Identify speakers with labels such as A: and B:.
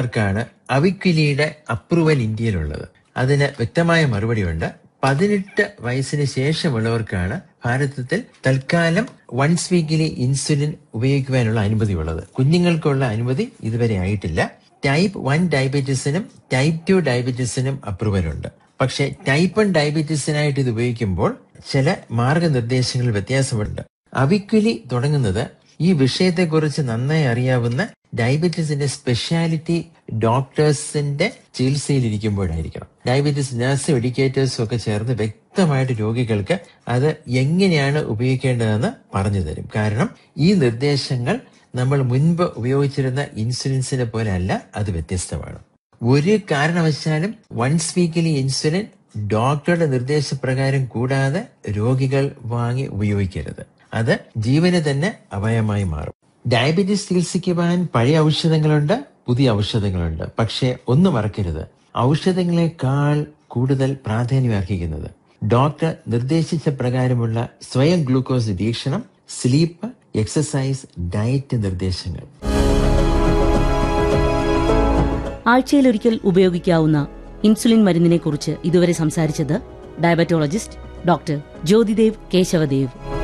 A: ഉള്ളവർക്കാണ് അവിക്വിലിയുടെ approval ഇന്ത്യയിലുള്ളത് അതിന് വ്യക്തമായ മറുപടിയുണ്ട് പതിനെട്ട് വയസ്സിന് ശേഷമുള്ളവർക്കാണ് ഭാരതത്തിൽ തൽക്കാലം വൺസ് വീക്കിലി ഇൻസുലിൻ ഉപയോഗിക്കുവാനുള്ള അനുമതി ഉള്ളത് കുഞ്ഞുങ്ങൾക്കുള്ള അനുമതി ഇതുവരെ ആയിട്ടില്ല ടൈപ്പ് വൺ ഡയബറ്റീസിനും ടൈപ്പ് ടു ഡയബറ്റീസിനും അപ്രൂവൽ ഉണ്ട് പക്ഷേ ടൈപ്പ് വൺ ഡയബറ്റീസിനായിട്ട് ഇത് ഉപയോഗിക്കുമ്പോൾ ചില മാർഗനിർദ്ദേശങ്ങൾ വ്യത്യാസമുണ്ട് അവിക്വലി തുടങ്ങുന്നത് ഈ വിഷയത്തെക്കുറിച്ച് നന്നായി അറിയാവുന്ന ഡയബറ്റീസിന്റെ സ്പെഷ്യാലിറ്റി ഡോക്ടേഴ്സിന്റെ ചികിത്സയിലിരിക്കുമ്പോഴായിരിക്കണം ഡയബറ്റീസ് നഴ്സും എഡ്യൂക്കേറ്റേഴ്സും ഒക്കെ ചേർന്ന് വ്യക്തമായിട്ട് രോഗികൾക്ക് അത് എങ്ങനെയാണ് ഉപയോഗിക്കേണ്ടതെന്ന് പറഞ്ഞു തരും കാരണം ഈ നിർദ്ദേശങ്ങൾ നമ്മൾ മുൻപ് ഉപയോഗിച്ചിരുന്ന ഇൻസുലിൻസിനെ പോലെ അല്ല അത് വ്യത്യസ്തമാണ് ഒരു കാരണവശാലും വൺസ് വീക്കിലി ഇൻസുലിൻ ഡോക്ടറുടെ നിർദ്ദേശപ്രകാരം കൂടാതെ രോഗികൾ വാങ്ങി ഉപയോഗിക്കരുത് അത് ജീവന് തന്നെ അപായമായി മാറും ഡയബറ്റീസ് ചികിത്സിക്കുവാൻ പഴയ ഔഷധങ്ങളുണ്ട് പുതിയ ഔഷധങ്ങളുണ്ട് പക്ഷേ ഒന്ന് മറക്കരുത് ഔഷധങ്ങളെക്കാൾ കൂടുതൽ പ്രാധാന്യം അർഹിക്കുന്നത് ഡോക്ടർ നിർദ്ദേശിച്ച പ്രകാരമുള്ള സ്വയം ഗ്ലൂക്കോസ് നിരീക്ഷണം സ്ലീപ്പ് എക്സസൈസ് ഡയറ്റ് നിർദ്ദേശങ്ങൾ
B: ആഴ്ചയിലൊരിക്കൽ ഉപയോഗിക്കാവുന്ന ഇൻസുലിൻ മരുന്നിനെ കുറിച്ച് ഇതുവരെ സംസാരിച്ചത് ഡയബറ്റോളജിസ്റ്റ് ഡോക്ടർ ജ്യോതിദേവ് കേശവദേവ്